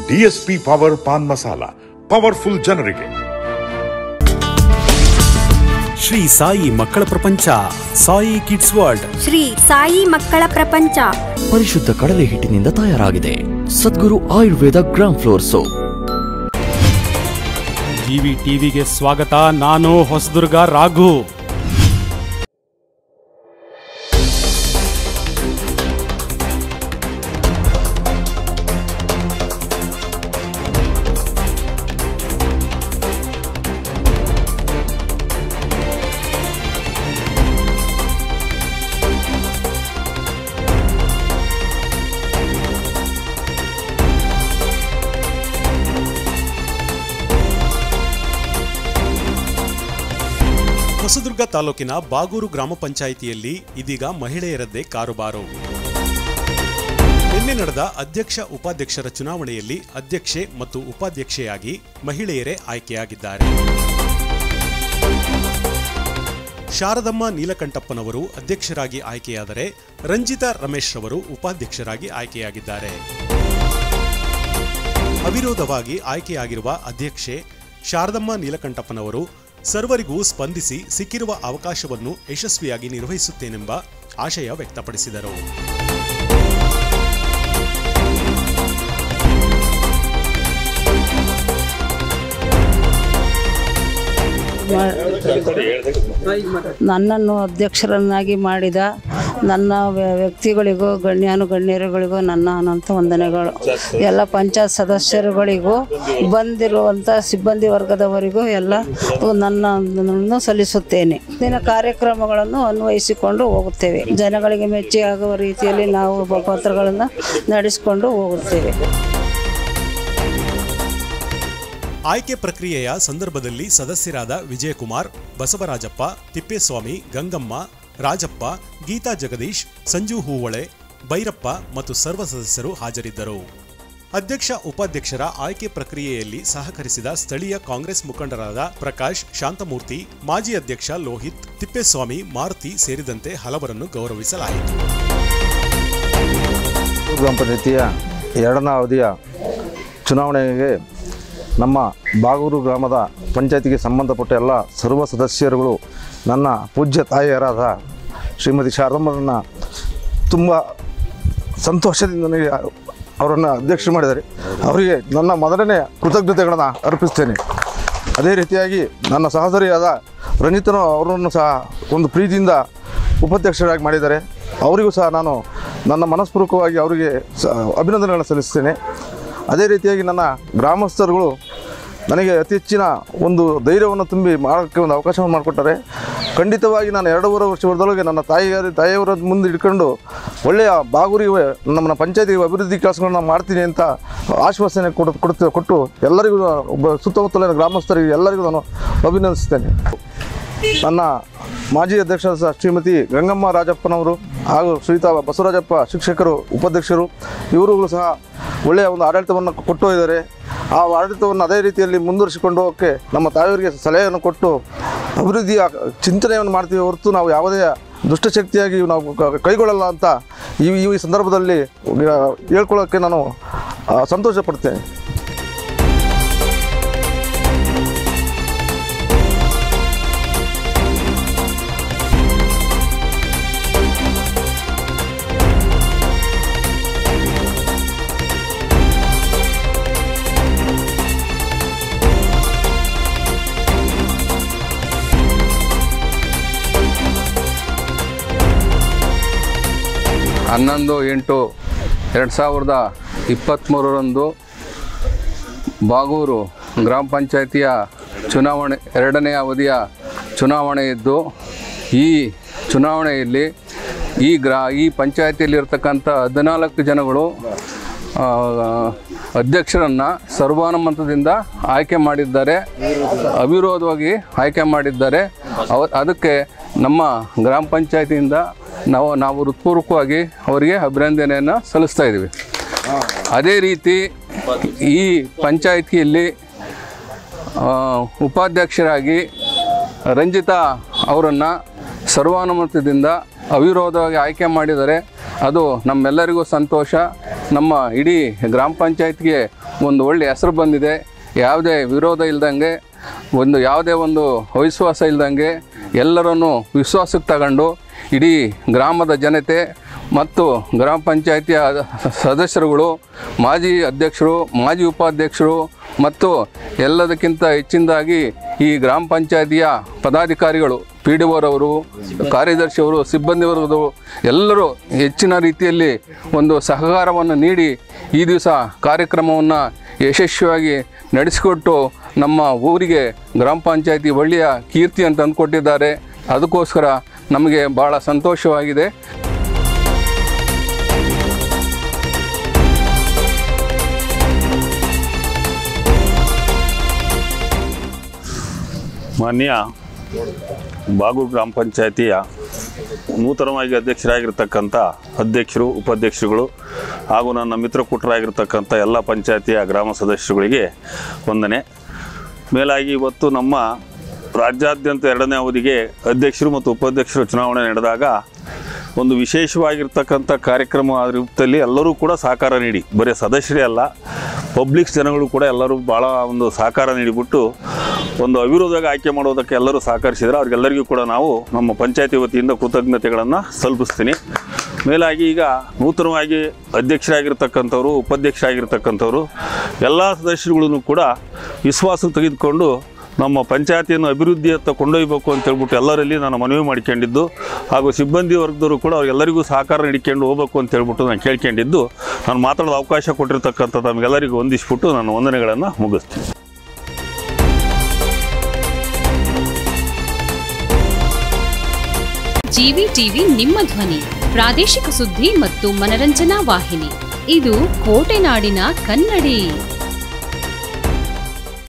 DSP power paan masala powerful ಜನರಿಗೆ ಶ್ರೀ ಸಾಯಿ ಮಕ್ಕಳ ಪ್ರಪಂಚ ಸಾಯಿ ಕಿಡ್ಸ್ ವರ್ಲ್ಡ್ ಶ್ರೀ ಸಾಯಿ ಮಕ್ಕಳ ಪ್ರಪಂಚ ಪರಿಶುದ್ಧ ಕಡಲೆ ಹಿಟ್ಟಿನಿಂದ ತಯಾರಾಗಿದೆ Sadguru Ayurveda gram flour soap TV ಟಿವಿಗೆ ಸ್ವಾಗತ ನಾನು ಹೊಸದುರ್ಗ ರಾಘು ಹೊಸದುರ್ಗ ತಾಲೂಕಿನ ಬಾಗೂರು ಗ್ರಾಮ ಪಂಚಾಯಿತಿಯಲ್ಲಿ ಇದೀಗ ಮಹಿಳೆಯರದ್ದೇ ಕಾರುಬಾರು ನಿನ್ನೆ ನಡೆದ ಅಧ್ಯಕ್ಷ ಉಪಾಧ್ಯಕ್ಷರ ಚುನಾವಣೆಯಲ್ಲಿ ಅಧ್ಯಕ್ಷೆ ಮತ್ತು ಉಪಾಧ್ಯಕ್ಷೆಯಾಗಿ ಮಹಿಳೆಯರೇ ಆಯ್ಕೆಯಾಗಿದ್ದಾರೆ ಶಾರದಮ್ಮ ನೀಲಕಂಠಪ್ಪನವರು ಅಧ್ಯಕ್ಷರಾಗಿ ಆಯ್ಕೆಯಾದರೆ ರಂಜಿತಾ ರಮೇಶ್ ರವರು ಉಪಾಧ್ಯಕ್ಷರಾಗಿ ಆಯ್ಕೆಯಾಗಿದ್ದಾರೆ ಅವಿರೋಧವಾಗಿ ಆಯ್ಕೆಯಾಗಿರುವ ಅಧ್ಯಕ್ಷೆ ಶಾರದಮ್ಮ ನೀಲಕಂಠಪ್ಪನವರು ಸರ್ವರಿಗೂ ಸ್ಪಂದಿಸಿ ಸಿಕ್ಕಿರುವ ಅವಕಾಶವನ್ನು ಯಶಸ್ವಿಯಾಗಿ ನಿರ್ವಹಿಸುತ್ತೇನೆಂಬ ಆಶಯ ವ್ಯಕ್ತಪಡಿಸಿದರು ನನ್ನನ್ನು ಅಧ್ಯಕ್ಷರನ್ನಾಗಿ ಮಾಡಿದ ನನ್ನ ವ್ಯ- ವ್ಯಕ್ತಿಗಳಿಗೂ ಗಣ್ಯಾನುಗಣ್ಯರುಗಳಿಗೂ ನನ್ನ ಅನಂತ ವಂದನೆಗಳು ಎಲ್ಲ ಪಂಚಾಯತ್ ಸದಸ್ಯರುಗಳಿಗೂ ಬಂದಿರುವಂಥ ಸಿಬ್ಬಂದಿ ವರ್ಗದವರಿಗೂ ಎಲ್ಲ ನನ್ನ ಸಲ್ಲಿಸುತ್ತೇನೆ ದಿನ ಕಾರ್ಯಕ್ರಮಗಳನ್ನು ಅನ್ವಯಿಸಿಕೊಂಡು ಹೋಗುತ್ತೇವೆ ಜನಗಳಿಗೆ ಮೆಚ್ಚುಗೆಯಾಗುವ ರೀತಿಯಲ್ಲಿ ನಾವು ಪತ್ರಗಳನ್ನು ನಡೆಸಿಕೊಂಡು ಹೋಗುತ್ತೇವೆ ಆಯ್ಕೆ ಪ್ರಕ್ರಿಯೆಯ ಸಂದರ್ಭದಲ್ಲಿ ಸದಸ್ಯರಾದ ವಿಜಯಕುಮಾರ್ ಬಸವರಾಜಪ್ಪ ತಿಪ್ಪೇಸ್ವಾಮಿ ಗಂಗಮ್ಮ ರಾಜಪ್ಪ ಗೀತಾ ಜಗದೀಶ್ ಸಂಜು ಹೂವಳೆ ಭೈರಪ್ಪ ಮತ್ತು ಸರ್ವ ಸದಸ್ಯರು ಹಾಜರಿದ್ದರು ಅಧ್ಯಕ್ಷ ಉಪಾಧ್ಯಕ್ಷರ ಆಯ್ಕೆ ಪ್ರಕ್ರಿಯೆಯಲ್ಲಿ ಸಹಕರಿಸಿದ ಸ್ಥಳೀಯ ಕಾಂಗ್ರೆಸ್ ಮುಖಂಡರಾದ ಪ್ರಕಾಶ್ ಶಾಂತಮೂರ್ತಿ ಮಾಜಿ ಅಧ್ಯಕ್ಷ ಲೋಹಿತ್ ತಿಪ್ಪೇಸ್ವಾಮಿ ಮಾರುತಿ ಸೇರಿದಂತೆ ಹಲವರನ್ನು ಗೌರವಿಸಲಾಯಿತು ಗ್ರಾಮ ಪಂಚಾಯತಿಯ ಎರಡನೇ ಅವಧಿಯ ಚುನಾವಣೆಗೆ ನಮ್ಮ ಬಾಗೂರು ಗ್ರಾಮದ ಪಂಚಾಯತಿಗೆ ಸಂಬಂಧಪಟ್ಟ ಎಲ್ಲ ಸರ್ವ ಸದಸ್ಯರುಗಳು ನನ್ನ ಪೂಜ್ಯ ತಾಯಿಯರಾದ ಶ್ರೀಮತಿ ಶಾರದಮ್ಮರನ್ನು ತುಂಬ ಸಂತೋಷದಿಂದ ನನಗೆ ಅವರನ್ನು ಅಧ್ಯಕ್ಷ ಮಾಡಿದ್ದಾರೆ ಅವರಿಗೆ ನನ್ನ ಮೊದಲನೇ ಕೃತಜ್ಞತೆಗಳನ್ನು ಅರ್ಪಿಸ್ತೇನೆ ಅದೇ ರೀತಿಯಾಗಿ ನನ್ನ ಸಹೋದರಿಯಾದ ರಂಜಿತನು ಅವರನ್ನು ಸಹ ಒಂದು ಪ್ರೀತಿಯಿಂದ ಉಪಾಧ್ಯಕ್ಷರಾಗಿ ಮಾಡಿದ್ದಾರೆ ಅವರಿಗೂ ಸಹ ನಾನು ನನ್ನ ಮನಸ್ಪೂರ್ವಕವಾಗಿ ಅವರಿಗೆ ಸ ಅಭಿನಂದನೆಗಳನ್ನು ಸಲ್ಲಿಸ್ತೇನೆ ಅದೇ ರೀತಿಯಾಗಿ ನನ್ನ ಗ್ರಾಮಸ್ಥರುಗಳು ನನಗೆ ಅತಿ ಹೆಚ್ಚಿನ ಒಂದು ಧೈರ್ಯವನ್ನು ತುಂಬಿ ಮಾಡೋಕ್ಕೆ ಒಂದು ಅವಕಾಶವನ್ನು ಮಾಡಿಕೊಟ್ಟಾರೆ ಖಂಡಿತವಾಗಿ ನಾನು ಎರಡೂವರೆ ವರ್ಷದೊಳಗೆ ನನ್ನ ತಾಯಿಯಾರಿ ತಾಯಿಯವರ ಮುಂದೆ ಇಟ್ಕೊಂಡು ಒಳ್ಳೆಯ ಬಾಗುರಿಗೆ ನಮ್ಮ ಪಂಚಾಯತಿಗೆ ಅಭಿವೃದ್ಧಿ ಕೆಲಸಗಳನ್ನ ಮಾಡ್ತೀನಿ ಅಂತ ಆಶ್ವಾಸನೆ ಕೊಡು ಕೊಡ್ತು ಕೊಟ್ಟು ಎಲ್ಲರಿಗೂ ಒಬ್ಬ ಸುತ್ತಮುತ್ತಲಿನ ಗ್ರಾಮಸ್ಥರಿಗೆ ಎಲ್ಲರಿಗೂ ನಾನು ಅಭಿನಂದಿಸ್ತೇನೆ ನನ್ನ ಮಾಜಿ ಅಧ್ಯಕ್ಷರಾದ ಶ್ರೀಮತಿ ಗಂಗಮ್ಮ ರಾಜಪ್ಪನವರು ಹಾಗೂ ಶ್ರೀತಾ ಬಸವರಾಜಪ್ಪ ಶಿಕ್ಷಕರು ಉಪಾಧ್ಯಕ್ಷರು ಇವರುಗಳು ಸಹ ಒಳ್ಳೆಯ ಒಂದು ಆಡಳಿತವನ್ನು ಕೊಟ್ಟು ಹೋಗಿದ್ದಾರೆ ಆ ಆಡಳಿತವನ್ನು ಅದೇ ರೀತಿಯಲ್ಲಿ ಮುಂದುವರಿಸಿಕೊಂಡು ಹೋಗೋಕ್ಕೆ ನಮ್ಮ ತಾಯಿಯವರಿಗೆ ಸಲಹೆಯನ್ನು ಕೊಟ್ಟು ಅಭಿವೃದ್ಧಿಯ ಚಿಂತನೆಯನ್ನು ಮಾಡ್ತೀವಿ ಹೊರತು ನಾವು ಯಾವುದೇ ದುಷ್ಟಶಕ್ತಿಯಾಗಿ ನಾವು ಕ- ಕೈಗೊಳ್ಳಲ್ಲ ಅಂತ ಈ ಈ ಸಂದರ್ಭದಲ್ಲಿ ಆ, ಹೇಳ್ಕೊಳ್ಳೋಕ್ಕೆ ನಾನು ಆ, ಸಂತೋಷ ಪಡ್ತೇನೆ ಹನ್ನೊಂದು ಎಂಟು ಎರಡು ಸಾವಿರದ ಇಪ್ಪತ್ತ್ಮೂರರಂದು ಬಾಗೂರು ಗ್ರಾಮ ಪಂಚಾಯಿತಿಯ ಚುನಾವಣೆ ಎರಡನೇ ಅವಧಿಯ ಚುನಾವಣೆ ಇದ್ದು ಈ ಚುನಾವಣೆಯಲ್ಲಿ ಈ ಗ್ರಾ ಈ ಪಂಚಾಯಿತಿಯಲ್ಲಿರ್ತಕ್ಕಂಥ ಹದಿನಾಲ್ಕು ಜನಗಳು ಆ, ಅಧ್ಯಕ್ಷರನ್ನು ಸರ್ವಾನುಮತದಿಂದ ಆಯ್ಕೆ ಮಾಡಿದ್ದಾರೆ ಅವಿರೋಧವಾಗಿ ಆಯ್ಕೆ ಮಾಡಿದ್ದಾರೆ ಅವ ಅದಕ್ಕೆ ನಮ್ಮ ಗ್ರಾಮ ಪಂಚಾಯತಿಯಿಂದ ನಾವು ನಾವು ಹೃತ್ಪೂರ್ವಕವಾಗಿ ಅವರಿಗೆ ಅಭಿನಂದನೆಯನ್ನು ಸಲ್ಲಿಸ್ತಾ ಇದ್ದೀವಿ ಅದೇ ರೀತಿ ಈ ಪಂಚಾಯಿತಿಯಲ್ಲಿ ಆ, ಉಪಾಧ್ಯಕ್ಷರಾಗಿ ರಂಜಿತಾ ಅವರನ್ನು ಸರ್ವಾನುಮತದಿಂದ ಅವಿರೋಧವಾಗಿ ಆಯ್ಕೆ ಮಾಡಿದರೆ ಅದು ನಮ್ಮೆಲ್ಲರಿಗೂ ಸಂತೋಷ ನಮ್ಮ ಇಡೀ ಗ್ರಾಮ ಪಂಚಾಯತ್ಗೆ ಒಂದು ಒಳ್ಳೆಯ ಹೆಸರು ಬಂದಿದೆ ಯಾವುದೇ ವಿರೋಧ ಇಲ್ದಂಗೆ ಒಂದು ಯಾವುದೇ ಒಂದು ಅವಿಶ್ವಾಸ ಇಲ್ದಂಗೆ ಎಲ್ಲರನ್ನು ವಿಶ್ವಾಸಕ್ಕೆ ತಗೊಂಡು ಇಡೀ ಗ್ರಾಮದ ಜನತೆ ಮತ್ತು ಗ್ರಾಮ ಪಂಚಾಯಿತಿಯ ಸದಸ್ಯರುಗಳು ಮಾಜಿ ಅಧ್ಯಕ್ಷರು ಮಾಜಿ ಉಪಾಧ್ಯಕ್ಷರು ಮತ್ತು ಎಲ್ಲದಕ್ಕಿಂತ ಹೆಚ್ಚಿನದಾಗಿ ಈ ಗ್ರಾಮ ಪಂಚಾಯಿತಿಯ ಪದಾಧಿಕಾರಿಗಳು ಪಿ ಡಿ ಒರವರು ಕಾರ್ಯದರ್ಶಿಯವರು ಸಿಬ್ಬಂದಿವರದು ಎಲ್ಲರೂ ಹೆಚ್ಚಿನ ರೀತಿಯಲ್ಲಿ ಒಂದು ಸಹಕಾರವನ್ನು ನೀಡಿ ಈ ದಿವಸ ಕಾರ್ಯಕ್ರಮವನ್ನು ಯಶಸ್ವಿಯಾಗಿ ನಡೆಸಿಕೊಟ್ಟು ನಮ್ಮ ಊರಿಗೆ ಗ್ರಾಮ ಪಂಚಾಯಿತಿ ಒಳ್ಳೆಯ ಕೀರ್ತಿ ಅಂತ ಅಂದ್ಕೊಟ್ಟಿದ್ದಾರೆ ಅದಕ್ಕೋಸ್ಕರ ನಮಗೆ ಭಾಳ ಸಂತೋಷವಾಗಿದೆ ಮಾನ್ಯ ಬಾಗೂರು ಗ್ರಾಮ ಪಂಚಾಯತಿಯ ನೂತನವಾಗಿ ಅಧ್ಯಕ್ಷರಾಗಿರ್ತಕ್ಕಂಥ ಅಧ್ಯಕ್ಷರು ಉಪಾಧ್ಯಕ್ಷರುಗಳು ಹಾಗೂ ನನ್ನ ಮಿತ್ರಕೂಟರಾಗಿರ್ತಕ್ಕಂಥ ಎಲ್ಲ ಪಂಚಾಯತಿಯ ಗ್ರಾಮ ಸದಸ್ಯರುಗಳಿಗೆ ವಂದನೆ ಮೇಲಾಗಿ ಇವತ್ತು ನಮ್ಮ ರಾಜ್ಯಾದ್ಯಂತ ಎರಡನೇ ಅವಧಿಗೆ ಅಧ್ಯಕ್ಷರು ಮತ್ತು ಉಪಾಧ್ಯಕ್ಷರು ಚುನಾವಣೆ ನಡೆದಾಗ ಒಂದು ವಿಶೇಷವಾಗಿರ್ತಕ್ಕಂಥ ಕಾರ್ಯಕ್ರಮ ರೂಪದಲ್ಲಿ ಎಲ್ಲರೂ ಕೂಡ ಸಹಕಾರ ನೀಡಿ ಬರೀ ಸದಸ್ಯರೇ ಅಲ್ಲ ಪಬ್ಲಿಕ್ಸ್ ಜನಗಳು ಕೂಡ ಎಲ್ಲರೂ ಭಾಳ ಒಂದು ಸಹಕಾರ ನೀಡಿಬಿಟ್ಟು ಒಂದು ಅವಿರೋಧವಾಗಿ ಆಯ್ಕೆ ಮಾಡೋದಕ್ಕೆ ಎಲ್ಲರೂ ಸಹಕರಿಸಿದರೆ ಅವ್ರಿಗೆಲ್ಲರಿಗೂ ಕೂಡ ನಾವು ನಮ್ಮ ಪಂಚಾಯತಿ ವತಿಯಿಂದ ಕೃತಜ್ಞತೆಗಳನ್ನು ಸಲ್ಲಿಸ್ತೀನಿ ಮೇಲಾಗಿ ಈಗ ನೂತನವಾಗಿ ಅಧ್ಯಕ್ಷರಾಗಿರ್ತಕ್ಕಂಥವ್ರು ಉಪಾಧ್ಯಕ್ಷರಾಗಿರ್ತಕ್ಕಂಥವ್ರು ಎಲ್ಲ ಸದಸ್ಯರುಗಳನ್ನು ಕೂಡ ವಿಶ್ವಾಸಕ್ಕೆ ತೆಗೆದುಕೊಂಡು ನಮ್ಮ ಪಂಚಾಯತಿಯನ್ನು ಅಭಿವೃದ್ಧಿಯತ್ತ ಕೊಂಡೊಯ್ಯಬೇಕು ಅಂತ ಹೇಳ್ಬಿಟ್ಟು ಎಲ್ಲರಲ್ಲಿ ನಾನು ಮನವಿ ಮಾಡ್ಕೊಂಡಿದ್ದು ಹಾಗೂ ಸಿಬ್ಬಂದಿ ವರ್ಗದವರು ಕೂಡ ಅವ್ರಿಗೆಲ್ಲರಿಗೂ ಸಹಕಾರ ನೀಡಿಕೊಂಡು ಹೋಗ್ಬೇಕು ಅಂತ ಹೇಳ್ಬಿಟ್ಟು ನಾನು ಕೇಳ್ಕೊಂಡಿದ್ದು ನಾನು ಮಾತಾಡೋದು ಅವಕಾಶ ಕೊಟ್ಟಿರ್ತಕ್ಕಂಥ ತಮಗೆಲ್ಲರಿಗೂ ಹೊಂದಿಸ್ಬಿಟ್ಟು ನಾನು ವಂದನೆಗಳನ್ನು ಮುಗಿಸ್ತೀನಿ ಜಿವಿ ಟಿವಿ ನಿಮ್ಮ ಧ್ವನಿ ಪ್ರಾದೇಶಿಕ ಸುದ್ದಿ ಮತ್ತು ಮನರಂಜನಾ ವಾಹಿನಿ ಇದು ಕೋಟೆನಾಡಿನ ಕನ್ನಡಿ